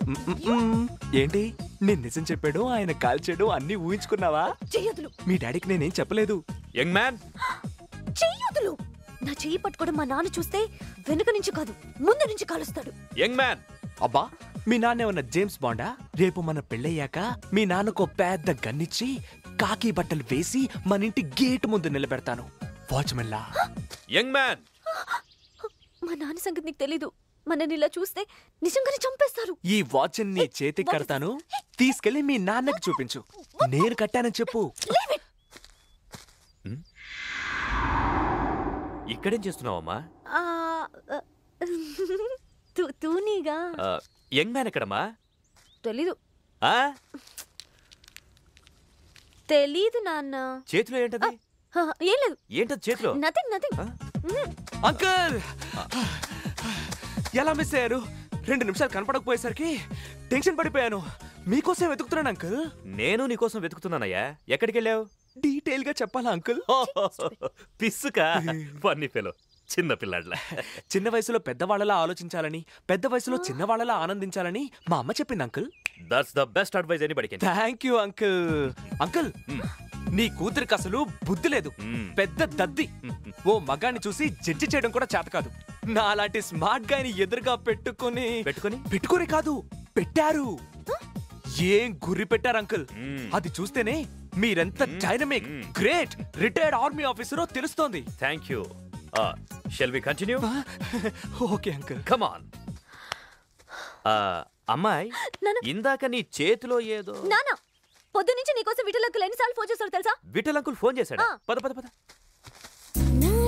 మ్మ్. ఏంటి నేను నిజం చెప్పాడు ఆయన కాల్చాడు అన్ని ఊహించుకున్నావా చెయ్యొదులు మీ డాడీకి నేనేం చెప్పలేదు యంగ్ మ్యాన్ చెయ్యొదులు నా చెయ్యి పట్టుకోవడం మా నాన్న చూస్తే వెనుక నుంచి కాదు ముందు నుంచి కాలుస్తాడు యంగ్ మ్యాన్ అబ్బా మీ నాన్న ఏమన్నా జేమ్స్ బాండా రేపు మన పెళ్ళయ్యాక మీ నాన్నకు పెద్ద గన్నిచ్చి కాకి బట్టలు వేసి మన ఇంటి గేట్ ముందు నిలబెడతాను వాచ్మెన్ లా యంగ్ మ్యాన్ మా నాన్న సంగతి నీకు తెలీదు మనని ఇలా చూస్తే నిజంగానే చంపేస్తారు ఈ వాచ్ నీ చేతికి కడతాను తీసుకెళ్లి మీ నాన్నకి చూపించు నేను కట్టానని చెప్పు Leave it. ఇక్కడేం చేస్తున్నావమ్మా ఆ, ఆ, తూ- తూనీగా ఆ, యంగ్ మ్యాన్ ఎక్కడమ్మా తెలీదు ఆ? తెలీదు నాన్న చేతిలో ఏంటది ఆ, ఏం లేదు ఏంటది చేతిలో నథింగ్ నథింగ్ ఆ? అంకుల్ ఎలా మిస్ అయ్యారు రెండు నిమిషాలు కనపడకపోయేసరికి టెన్షన్ పడిపోయాను మీకోసం వెతుకుతున్నాను అంకుల్ నేను నీకోసం వెతుకుతున్నానయ్యా ఎక్కడికి వెళ్ళావు డీటెయిల్ గా చెప్పాలా అంకుల్ పిస్సుకా పన్ని పిలో చిన్న పిల్లాడ్ల చిన్న వయసులో పెద్దవాళ్ళలా ఆలోచించాలని పెద్ద వయసులో చిన్నవాళ్ళలా ఆనందించాలని మా అమ్మ చెప్పింది uncle that's the best advise అని బడికి థ్యాంక్ యూ అంకుల్ అంకుల్ నీ కూతురికి అసలు బుద్ధి లేదు మ్మ్. పెద్ద దద్ది ఓ మగాన్ని చూసి జడ్జి చేయడం కూడా చేత కాదు నా అలాంటి స్మార్ట్ గాయని ఎదురుగా పెట్టుకొని పెట్టుకొని పెట్టుకొని కాదు పెట్టారు ఏం గురి పెట్టారు అంకుల్ మ్మ్. అది చూస్తేనే మీరెంత డైనమిక్ మ్మ్. గ్రేట్ రిటైర్డ్ ఆర్మీ ఆఫీసరో తెలుస్తోంది thank you shall we continue okay uncle come on అమ్మాయి నాన్న. ఇందాక నీ చేతిలో ఏదో నాన్న పొద్దు నుంచి నీకోసం వీటిలోకి ఎన్నిసార్లు ఫోన్ చేస్తాడు తెలుసా విఠల్ అంకుల్ ఫోన్ చేశాడా ఆ. పద పద పద నా